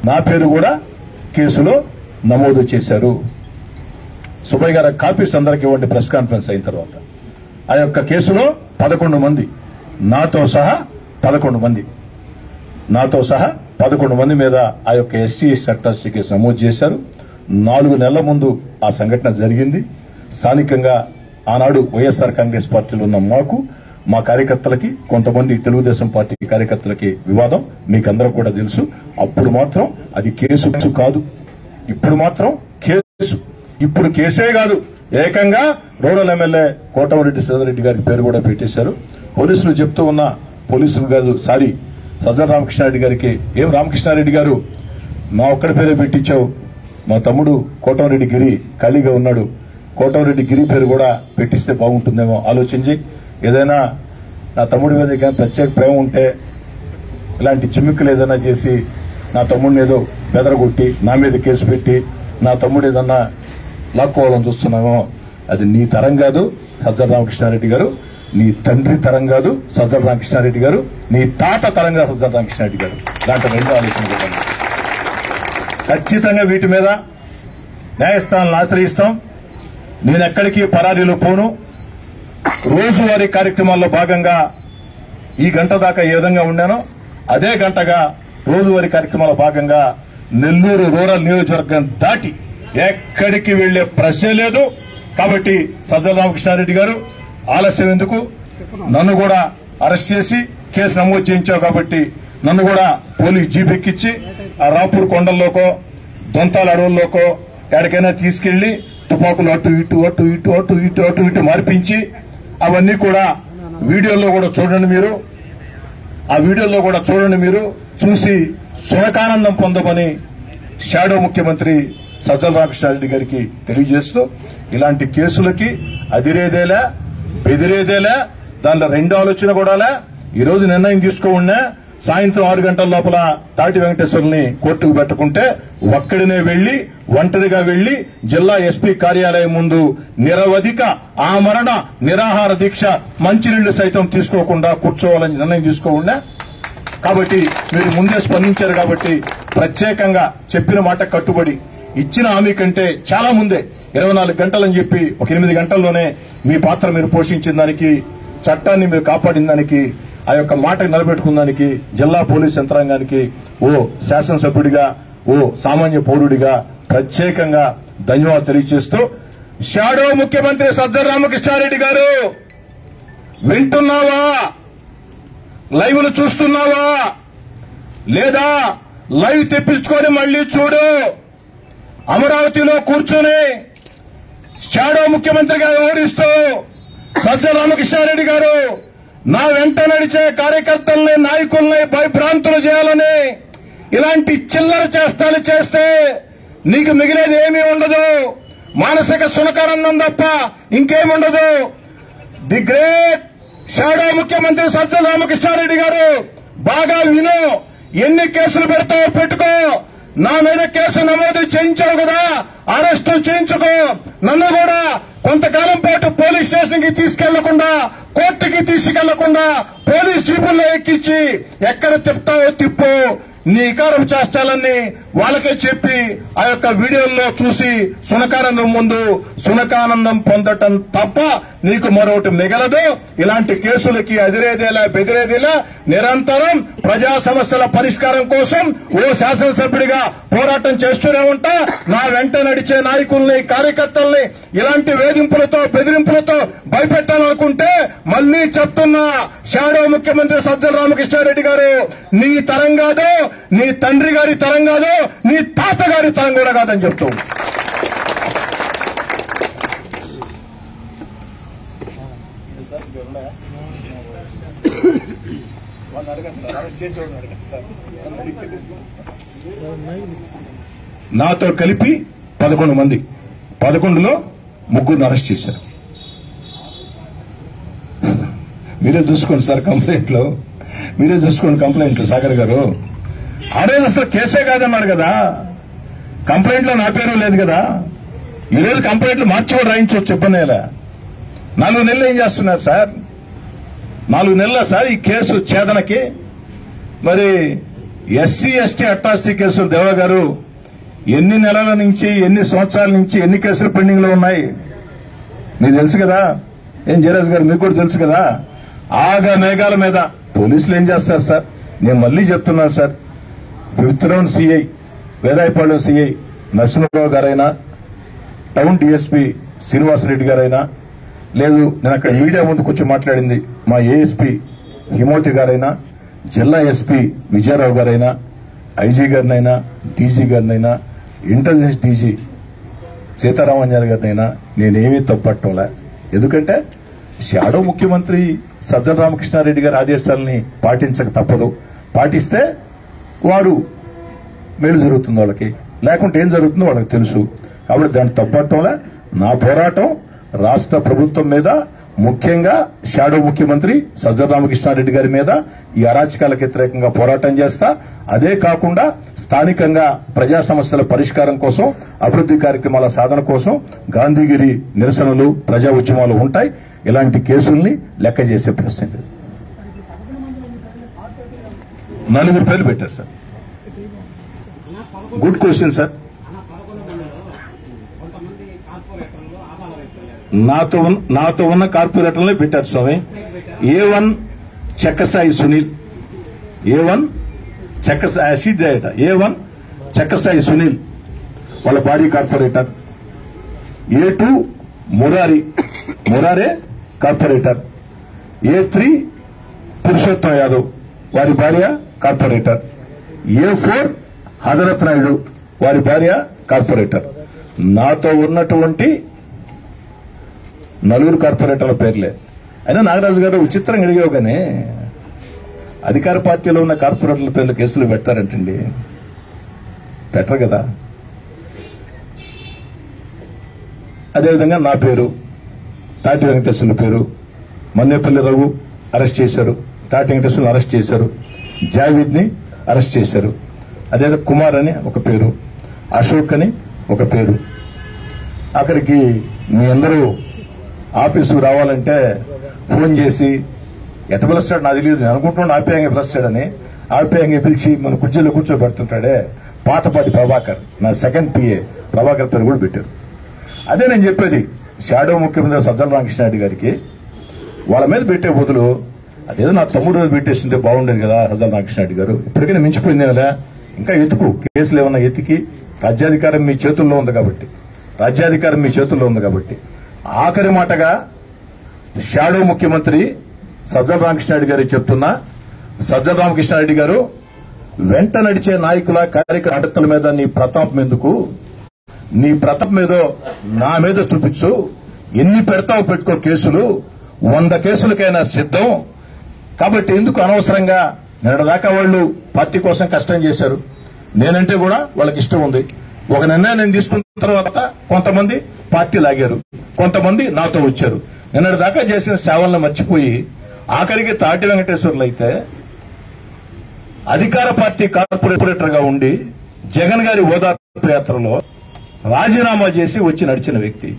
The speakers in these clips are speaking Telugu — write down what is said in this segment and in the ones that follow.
నా పేరు కూడా కేసులో నమోదు చేశారు సుబ్బయ్య గారు ఆ కాపీస్ అందరికి ఇవ్వండి ప్రెస్ కాన్ఫరెన్స్ అయిన తర్వాత ఆ యొక్క కేసులో పదకొండు మంది నాతో సహా పదకొండు మంది నాతో సహా పదకొండు మంది మీద ఆ యొక్క ఎస్టీ అట్రాసిటీ కేసు నమోదు చేశారు నాలుగు నెలల ముందు ఆ సంఘటన జరిగింది స్థానికంగా ఆనాడు వైఎస్ఆర్ కాంగ్రెస్ పార్టీలో ఉన్న మాకు మా కార్యకర్తలకి కొంతమంది తెలుగుదేశం పార్టీ కార్యకర్తలకి వివాదం మీకందరూ కూడా తెలుసు అప్పుడు మాత్రం అది కేసు కాదు ఇప్పుడు మాత్రం కేసు ఇప్పుడు కేసే కాదు ఏకంగా రూరల్ ఎమ్మెల్యే కోటమిరెడ్డి సీతారెడ్డి గారి పేరు కూడా పెట్టేశారు పోలీసులు చెప్తూ ఉన్న పోలీసులు కాదు సారీ సజ్జల రామకృష్ణారెడ్డి గారికి ఏం రామకృష్ణారెడ్డి గారు మా ఒక్కడి పేరే పెట్టించావు మా తమ్ముడు కోటమిరెడ్డి గిరి ఖాళీగా ఉన్నాడు కోటమిరెడ్డి గిరి పేరు కూడా పెట్టిస్తే బాగుంటుందేమో ఆలోచించి ఏదైనా నా తమ్ముడి మీద కానీ ప్రత్యేక ప్రేమ ఉంటే ఇలాంటి చిమ్మిక్కులు ఏదైనా చేసి నా తమ్ముడిని ఏదో బెదరగొట్టి నా మీద కేసు పెట్టి నా తమ్ముడు ఏదన్నా లాక్కోవాలని చూస్తున్నామో అది నీ తరం కాదు సజ్జల రామకృష్ణారెడ్డి గారు నీ తండ్రి తరం కాదు సజ్జల రామకృష్ణారెడ్డి గారు నీ తాత తరం కాదు సజ్జల రామకృష్ణారెడ్డి గారు దాంట్లో రెండు ఆలోచన కూడా ఉంది. ఖచ్చితంగా వీటి మీద న్యాయస్థానాలను ఆశ్రయిస్తాం నేను ఎక్కడికి పరారీలో పోను రోజువారీ కార్యక్రమాల్లో భాగంగా ఈ గంట దాకా ఏ విధంగా ఉన్నానో అదే గంటగా రోజువారీ కార్యక్రమాల భాగంగా నెల్లూరు రూరల్ నియోజకవర్గం దాటి ఎక్కడికి వెళ్లే ప్రశ్నే లేదు కాబట్టి సజ్జల రామకృష్ణారెడ్డి గారు ఆలస్యం ఎందుకు నన్ను కూడా అరెస్ట్ చేసి కేసు నమోదు చేయించావు కాబట్టి నన్ను కూడా పోలీస్ జీప్ ఎక్కించి ఆ రాపూర్ కొండల్లోకో దొంతాల అడవుల్లోకో ఎక్కడికైనా తీసుకెళ్లి తుపాకులు అటు ఇటు అటు ఇటు అటు ఇటు అటు ఇటు మార్పించి అవన్నీ కూడా వీడియోలో కూడా చూడండి మీరు ఆ వీడియోలో కూడా చూడండి మీరు చూసి సునకానందం పొందమని షాడో ముఖ్యమంత్రి సజ్జల రామకృష్ణారెడ్డి గారికి తెలియజేస్తూ ఇలాంటి కేసులకి అదిరేదేలా బెదిరేదేలా దానిలో రెండో ఆలోచన కూడాలా ఈ రోజు నిర్ణయం తీసుకోకుండా సాయంత్రం ఆరు గంటల లోపల తాటి వెంకటేశ్వరుని కోర్టుకు పెట్టుకుంటే ఒక్కడినే వెళ్లి ఒంటరిగా వెళ్లి జిల్లా ఎస్పీ కార్యాలయం ముందు నిరవధిక ఆమరణ నిరాహార దీక్ష మంచినీళ్లు సైతం తీసుకోకుండా కూర్చోవాలని నిర్ణయం తీసుకోకుండా కాబట్టి మీరు ముందే స్పందించారు కాబట్టి ప్రత్యేకంగా చెప్పిన మాట కట్టుబడి ఇచ్చిన హామీ కంటే చాలా ముందే ఇరవై నాలుగు గంటలని చెప్పి ఒక ఎనిమిది గంటల్లోనే మీ పాత్ర మీరు పోషించిన దానికి చట్టాన్ని మీరు కాపాడిన దానికి ఆ యొక్క మాట నిలబెట్టుకున్న దానికి జిల్లా పోలీస్ యంత్రాంగానికి ఓ శాసనసభ్యుడిగా ఓ సామాన్య పౌరుడిగా ప్రత్యేకంగా ధన్యవాదాలు తెలియజేస్తూ షాడో ముఖ్యమంత్రి సజ్జల రామకృష్ణారెడ్డి గారు వింటున్నావా లైవ్లు చూస్తున్నావా లేదా లైవ్ తెప్పించుకొని మళ్ళీ చూడు అమరావతిలో కూర్చొని షాడో ముఖ్యమంత్రిగా వ్యవహరిస్తూ సజ్జల రామకృష్ణారెడ్డి గారు నా వెంట నడిచే కార్యకర్తల్ని నాయకుల్ని భయభ్రాంతులు చేయాలని ఇలాంటి చిల్లర చేష్టాలు చేస్తే నీకు మిగిలేది ఏమీ ఉండదు మానసిక సునకానందం తప్ప ఇంకేముండదు ది గ్రేట్ షాడో ముఖ్యమంత్రి సజ్జల రామకృష్ణారెడ్డి గారు బాగా విను ఎన్ని కేసులు పెడతావో పెట్టుకో నా మీద కేసు నమోదు చేయించావు కదా అరెస్టు చేయించుకో నన్ను కూడా కొంతకాలం పాటు పోలీస్ స్టేషన్ కి తీసుకెళ్లకుండా కోర్టుకి తీసుకెళ్లకుండా పోలీస్ జీపుల్లో ఎక్కించి ఎక్కడ తిప్పుతావో తిప్పు నీ ఇకారం చేస్తాలని వాళ్ళకే చెప్పి ఆ యొక్క వీడియోల్లో చూసి సునకానందం ముందు సునకానందం పొందటం తప్ప నీకు మరొకటి మిగలదు ఇలాంటి కేసులకి అదిరేదేలా బెదిరేదేలా నిరంతరం ప్రజా సమస్యల పరిష్కారం కోసం ఓ శాసనసభ్యుడిగా పోరాటం చేస్తూనే ఉంటా నా వెంట నడిచే నాయకుల్ని కార్యకర్తల్ని ఇలాంటి వేధింపులతో బెదిరింపులతో భయపెట్టాలనుకుంటే మళ్ళీ చెప్తున్నా షాడో ముఖ్యమంత్రి సజ్జల రామకృష్ణారెడ్డి గారు నీ తరం కాదు నీ తండ్రి గారి తరం కాదు నీ తాత గారి తరం కూడా కాదని చెప్తూ నాతో కలిపి పదకొండు మంది పదకొండులో ముగ్గురిని అరెస్ట్ చేశారు మీరే చూసుకోండి సార్ కంప్లైంట్ లో మీరే చూసుకోండి కంప్లైంట్ సాగర్ గారు ఆ రోజు అసలు కేసే కాదన్నారు కదా కంప్లైంట్ లో నా పేరు లేదు కదా ఈ రోజు కంప్లైంట్లు మార్చి కూడా రాయించవచ్చు చెప్పనే నాలుగు నెలలు ఏం చేస్తున్నారు సార్ నాలుగు నెలల సార్ ఈ కేసు ఛేదనకి మరి ఎస్సీ ఎస్టీ అట్రాసిటీ కేసులు దేవ గారు ఎన్ని నెలల నుంచి ఎన్ని సంవత్సరాల నుంచి ఎన్ని కేసులు పెండింగ్ లో ఉన్నాయి మీకు తెలుసు కదా ఏం జయరాజ్ గారు మీకు కూడా తెలుసు కదా ఆగా మేఘాల మీద పోలీసులు ఏం చేస్తారు సార్ నేను మళ్ళీ చెప్తున్నాను sir fifth round CI Vedayapalem CI Narasimharao గారైనా టౌన్ డిఎస్పీ శ్రీనివాసరెడ్డి గారైనా లేదు నేను అక్కడ మీడియా ముందు కూర్చొని మాట్లాడింది మా ఏఎస్పీ హిమోతి గారైనా జిల్లా ఎస్పీ విజయరావు గారైనా ఐజీ గారినైనా డీజీ గారినైనా ఇంటెలిజెన్స్ డీజీ సీతారామన్యాల గారినైనా నేనేమీ తప్పట్టంలే ఎందుకంటే షాడో ముఖ్యమంత్రి సజ్జల రామకృష్ణారెడ్డి గారి ఆదేశాలని పాటించక తప్పదు పాటిస్తే వారు మేలు జరుగుతుంది వాళ్ళకి లేకుంటే ఏం జరుగుతుందో వాళ్ళకి తెలుసు కాబట్టి దాన్ని తప్పట్టంలే నా పోరాటం రాష్ట్ర ప్రభుత్వం మీద ముఖ్యంగా షాడో ముఖ్యమంత్రి సజ్జల రామకృష్ణారెడ్డి గారి మీద ఈ అరాచకాలకు వ్యతిరేకంగా పోరాటం చేస్తా అదే కాకుండా స్థానికంగా ప్రజా సమస్యల పరిష్కారం కోసం అభివృద్ది కార్యక్రమాల సాధన కోసం గాంధీగిరి నిరసనలు ప్రజా ఉద్యమాలు ఉంటాయి ఇలాంటి కేసుల్ని లెక్క చేసే ప్రశ్న లేదు నలుగురు పేర్లు పెట్టారు సార్ గుడ్ క్వశ్చన్ సార్ నాతో ఉన్న- నాతో ఉన్న కార్పొరేటర్లే పెట్టారు స్వామి A one Chekka Sai Sunil A one Chekka Sai sheet చేయట ఏ వన్ చెక్కసాయి సునీల్ వాళ్ళ భార్య కార్పొరేటర్ ఏ టూ మురారి మురారే corporator A three Purushottam Yadav వారి భార్య corporator A four Hazrat Naidu వారి భార్య కార్పొరేటర్ నాతో ఉన్నటువంటి నలుగురు కార్పొరేటర్ల పేర్లే అయినా నాగరాజు గారు విచిత్రంగా అడిగావు కానీ అధికార పార్టీలో ఉన్న కార్పొరేటర్ల పేర్లు కేసులు పెడతారంటండి పెట్టరు కదా అదేవిధంగా నా పేరు తాటి వెంకటేశ్వర్ల పేరు మన్నేపల్లి రఘు అరెస్ట్ చేశారు తాటి వెంకటేశ్వర్లు అరెస్ట్ చేశారు జావీద్ ని అరెస్ట్ చేశారు అదే కుమార్ అని ఒక పేరు అశోక్ అని ఒక పేరు అక్కడికి మీ అందరూ ఆఫీసుకు రావాలంటే ఫోన్ చేసి ఎట పిలుస్తాడు నాకు తెలియదు నేను అనుకుంటున్నాను ఆప్యాయంగా పిలుస్తాడని ఆప్యాయంగా పిలిచి మన కుర్చీలో కూర్చోబెడుతుంటాడే పాతపాటి ప్రభాకర్ నా సెకండ్ పిఏ ప్రభాకర్ పేరు కూడా పెట్టారు అదే నేను చెప్పేది షాడో ముఖ్యమంత్రి సజ్జల రామకృష్ణారెడ్డి గారికి వాళ్ళ మీద పెట్టే బదులు అదేదో నా తమ్ముడు మీద పెట్టేసింటే బాగుండేది కదా సజ్జల రామకృష్ణారెడ్డి గారు ఇప్పటికైనా మించిపోయింది కదా ఇంకా ఎతుకు కేసులు ఏమన్నా ఎతికి రాజ్యాధికారం మీ చేతుల్లో ఉంది కాబట్టి రాజ్యాధికారం మీ చేతుల్లో ఉంది కాబట్టి ఆఖరి మాటగా షాడో ముఖ్యమంత్రి సజ్జల రామకృష్ణారెడ్డి గారు చెప్తున్నా సజ్జల రామకృష్ణారెడ్డి గారు వెంట నడిచే నాయకుల కార్యకర్తల మీద నీ ప్రతాపం ఎందుకు నీ ప్రతాపం ఏదో నా మీద చూపించు ఎన్ని పెడతావు పెట్టుకో కేసులు వంద కేసులకైనా సిద్ధం కాబట్టి ఎందుకు అనవసరంగా నిన్నదాకా వాళ్ళు పార్టీ కోసం కష్టం చేశారు నేనంటే కూడా వాళ్ళకి ఇష్టం ఉంది ఒక నిర్ణయం నేను తీసుకున్న తర్వాత కొంతమంది పార్టీ లాగారు కొంతమంది నాతో వచ్చారు నిన్నటి దాకా చేసిన సేవలను మర్చిపోయి ఆఖరికి తాటి వెంకటేశ్వర్లు అయితే అధికార పార్టీ కార్పొరేటర్ గా ఉండి జగన్ గారి ఓదార్పు యాత్రలో రాజీనామా చేసి వచ్చి నడిచిన వ్యక్తి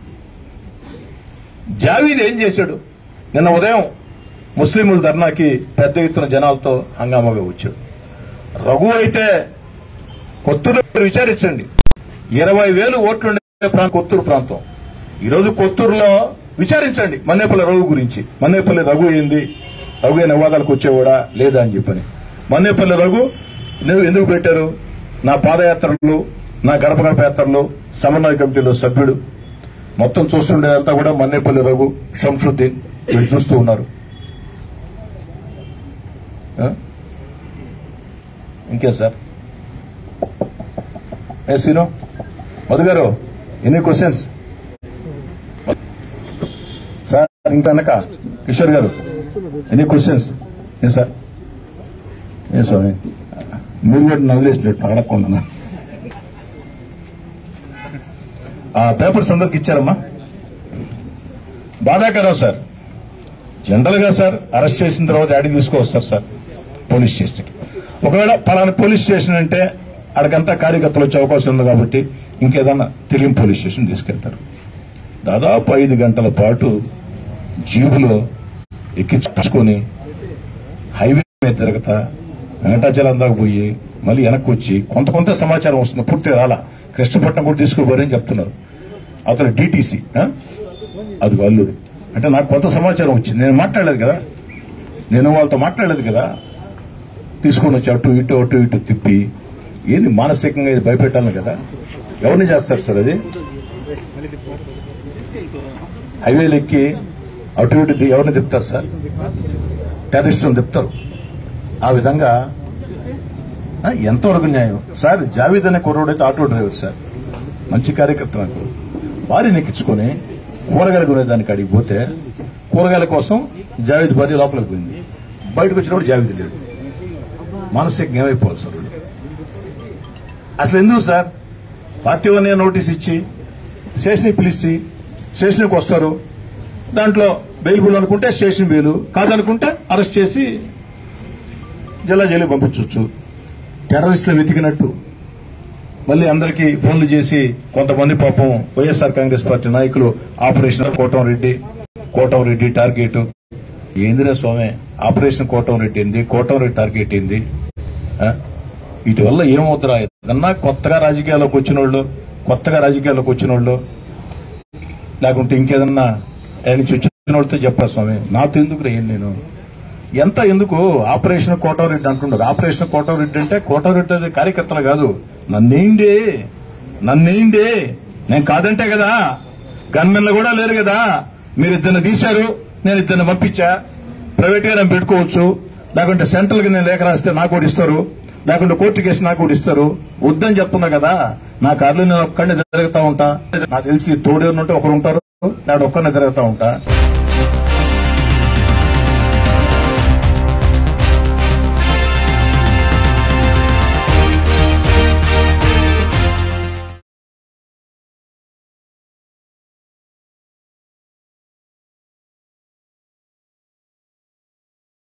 జావీద్ ఏం చేశాడు నిన్న ఉదయం ముస్లింల ధర్నాకి పెద్ద ఎత్తున జనాలతో హంగామాగా వచ్చాడు రఘు అయితే కొత్తూరు విచారించండి ఇరవై వేలు ఓట్లుండే ప్రాంతం కొత్తూరు ప్రాంతం ఈరోజు కొత్తూరులో విచారించండి మన్నేపల్లి రఘు గురించి మన్నేపల్లి రఘు ఏంది రఘు అయిన వివాదాలకు వచ్చేవాడా లేదా అని చెప్పని మన్నేపల్లి రఘు నువ్వు ఎందుకు పెట్టారు నా పాదయాత్రలు నా గడప గడప యాత్రలు సమన్వయ కమిటీలో సభ్యుడు మొత్తం చూస్తుండేదంతా కూడా మన్నేపల్లి రఘు షంషుద్దీన్ వీళ్ళు చూస్తూ ఉన్నారు ఆ? ఇంకేం సార్ ఏ సీను మధు గారు ఎన్ని క్వశ్చన్స్ సార్ ఇంకా వెనక కిషోర్ గారు ఎన్ని క్వశ్చన్స్ ఏ సార్ ఏ స్వామి మీరు కూడా నన్ను వదిలేసినట్టు అడగకుండా ఆ పేపర్స్ అందరికి ఇచ్చారమ్మా బాధాకరం సార్ జనరల్ గా సార్ అరెస్ట్ చేసిన తర్వాత యాడికి తీసుకొస్తారు సార్ పోలీస్ స్టేషన్కి ఒకవేళ పలానా పోలీస్ స్టేషన్ అంటే అక్కడికంతా కార్యకర్తలు వచ్చే అవకాశం ఉంది కాబట్టి ఇంకేదన్నా తెలియని పోలీస్ స్టేషన్ తీసుకెళ్తారు దాదాపు ఐదు గంటల పాటు జీబులో ఎక్కించుకొని హైవే మీద తిరగతా వెంకటాచలం దాకా పోయి మళ్ళీ వెనక్కి వచ్చి కొంత కొంత సమాచారం వస్తుంది పూర్తిగా రాలా కృష్ణపట్నం కూడా తీసుకుపోరని చెప్తున్నారు అతను డిటిసి అది అల్లూరు అంటే నాకు కొంత సమాచారం వచ్చింది నేను మాట్లాడలేదు కదా నేను వాళ్ళతో మాట్లాడలేదు కదా తీసుకొని వచ్చి అటు ఇటు అటు ఇటు తిప్పి ఏంది మానసికంగా ఇది భయపెట్టాలి కదా ఎవరిని చేస్తారు సార్ అది హైవేలు ఎక్కి అటు ఇటు ది- ఎవరిని తిప్పుతారు సార్ టెర్రరిస్టులను తిప్పుతారు ఆ విధంగా ఆ, ఎంతవరకు న్యాయం సార్ జావీద్ అనే కుర్రోడైతే ఆటో డ్రైవర్ సార్ మంచి కార్యకర్త నాకు భార్యను ఎక్కించుకొని కూరగాయలు కొనేదానికి అడిగి పోతే కూరగాయల కోసం జావీద్ భార్య లోపలికి పోయింది బయటకు వచ్చినప్పుడు జావీద్ లేడు మానసికంగా ఏమైపోవాలి సార్ వీళ్ళు? అసలు ఎందుకు సార్ పార్టీ వన్ నోటీస్ ఇచ్చి స్టేషన్కి పిలిచి స్టేషన్కి వస్తారు దాంట్లో బెయిల్బుల్ అనుకుంటే స్టేషన్ బెయిల్ కాదనుకుంటే అరెస్ట్ చేసి జిల్లా జైలు పంపించవచ్చు టెర్రరిస్టులు వెతికినట్టు మళ్ళీ అందరికీ ఫోన్లు చేసి కొంతమంది పాపం వైఎస్ఆర్ కాంగ్రెస్ పార్టీ నాయకులు ఆపరేషన్ కోటం రెడ్డి కోటం రెడ్డి టార్గెట్ ఏందిరా స్వామి ఆపరేషన్ కోటం రెడ్డి ఏంది కోటం రెడ్డి టార్గెట్ ఏంది ఆ? వీటి వల్ల ఏమవుతురా ఏదన్నా కొత్తగా రాజకీయాల్లోకి వచ్చిన వాళ్ళు కొత్తగా రాజకీయాల్లోకి వచ్చిన వాళ్ళు లేకుంటే ఇంకేదన్నా ఆయన నుంచి వచ్చిన వాళ్ళతో చెప్పాలి స్వామి నాతో ఎందుకు రా నేను ఎంత ఎందుకు ఆపరేషన్ కోటవరెడ్డి అంటున్నారు ఆపరేషన్ కోటవరెడ్డి అంటే కోటవరెడ్డి అది కార్యకర్తలు కాదు నన్నేండి నన్నేండి నేను కాదంటే కదా గన్మెన్లు కూడా లేరు కదా మీరు ఇద్దరిని తీశారు నేను ఇద్దరిని పంపించా ప్రైవేట్ గా నేను పెట్టుకోవచ్చు లేకుంటే సెంట్రల్ కి నేను లేఖ రాస్తే నాకు కూడా ఇస్తారు లేకుంటే కోర్టు కేసు నాకు కూడా ఇస్తారు వద్దని చెప్తున్నా కదా నా కార్లో నేను ఒక్కడిని తిరుగుతా ఉంటా నాకు తెలిసి తోడేరుంటే ఒకరు ఉంటారు నేను ఒక్కరిని తిరుగుతా ఉంటా